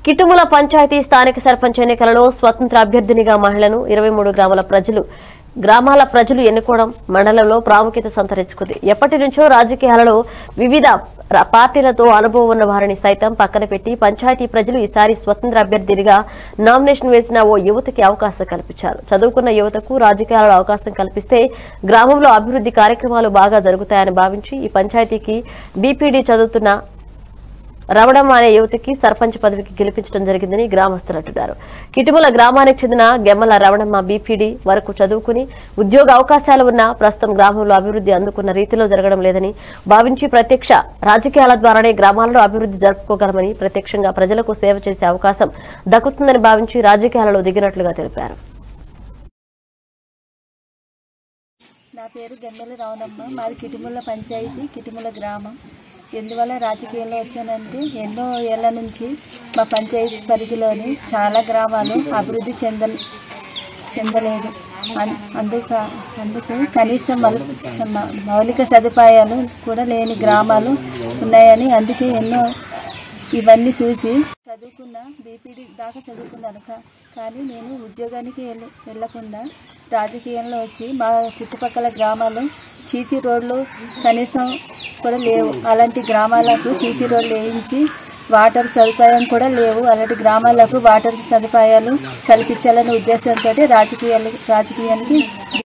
కిటుముల పంచాయతీ స్థానిక సర్పంచ్ ఎన్నికలలో స్వతంత్ర అభ్యర్థినిగా మహిళను ఇరవై మూడు గ్రామాల ప్రజలు గ్రామాల ప్రజలు ఎన్నుకోవడం మండలంలో ప్రాముఖ్యత సంతరించుకుంది ఎప్పటి నుంచో రాజకీయాలలో వివిధ ర- పార్టీలతో అనుభవం ఉన్న వారిని సైతం పక్కన పెట్టి పంచాయతీ ప్రజలు ఈసారి స్వతంత్ర అభ్యర్థినిగా నామినేషన్ వేసిన ఓ యువతికి అవకాశం కల్పించారు చదువుకున్న యువతకు రాజకీయాలలో అవకాశం కల్పిస్తే గ్రామంలో అభివృద్ధి కార్యక్రమాలు బాగా జరుగుతాయని భావించి ఈ పంచాయతీకి బీపీడీ చదువుతున్న రమణమ్మ అనే యువతికి సర్పంచ్ పదవికి గెలిపించడం జరిగిందని గ్రామస్తులు అంటున్నారు కిటిముల గ్రామానికి చెందిన గెమ్మల రమణమ్మ బీపీడీ వరకు చదువుకుని ఉద్యోగ అవకాశాలు ఉన్న ప్రస్తుతం గ్రామంలో అభివృద్ధి అందుకున్న రీతిలో జరగడం లేదని భావించి ప్రత్యక్ష రాజకీయాల ద్వారానే గ్రామాలలో అభివృద్ధి జరుపుకోగలమని ప్రత్యక్షంగా ప్రజలకు సేవ చేసే అవకాశం దక్కుతుందని భావించి రాజకీయాలలో దిగినట్లుగా తెలిపారు నా పేరు గన్నెల రావణమ్మ మాది కిటిముల పంచాయతీ కిటిముల గ్రామం ఎందువల్ల రాజకీయాల్లో వచ్చానంటే ఎన్నో ఏళ్ల నుంచి మా పంచాయతీ పరిధిలోని చాలా గ్రామాలు అభివృద్ధి చెంద చెందలేదు అన్- అందుక అందుకు కనీసం మల్- మ- మౌలిక సదుపాయాలు కూడా లేని గ్రామాలు ఉన్నాయని అందుకే ఎన్నో ఇవన్నీ చూసి చదువుకున్న బీపీడీ దాకా చదువుకున్నాను కా- కానీ నేను ఉద్యోగానికి వెళ్ళ- వెళ్ళకుండా రాజకీయంలో వచ్చి మా చుట్టుపక్కల గ్రామాలు చీసీ రోడ్లు కనీసం కూడా లేవు అలాంటి గ్రామాలకు చీసీ రోడ్లు వేయించి వాటర్ సదుపాయం కూడా లేవు అలాంటి గ్రామాలకు వాటర్ సదుపాయాలు కల్పించాలనే ఉద్దేశంతో రాజకీయాలు రాజకీయానికి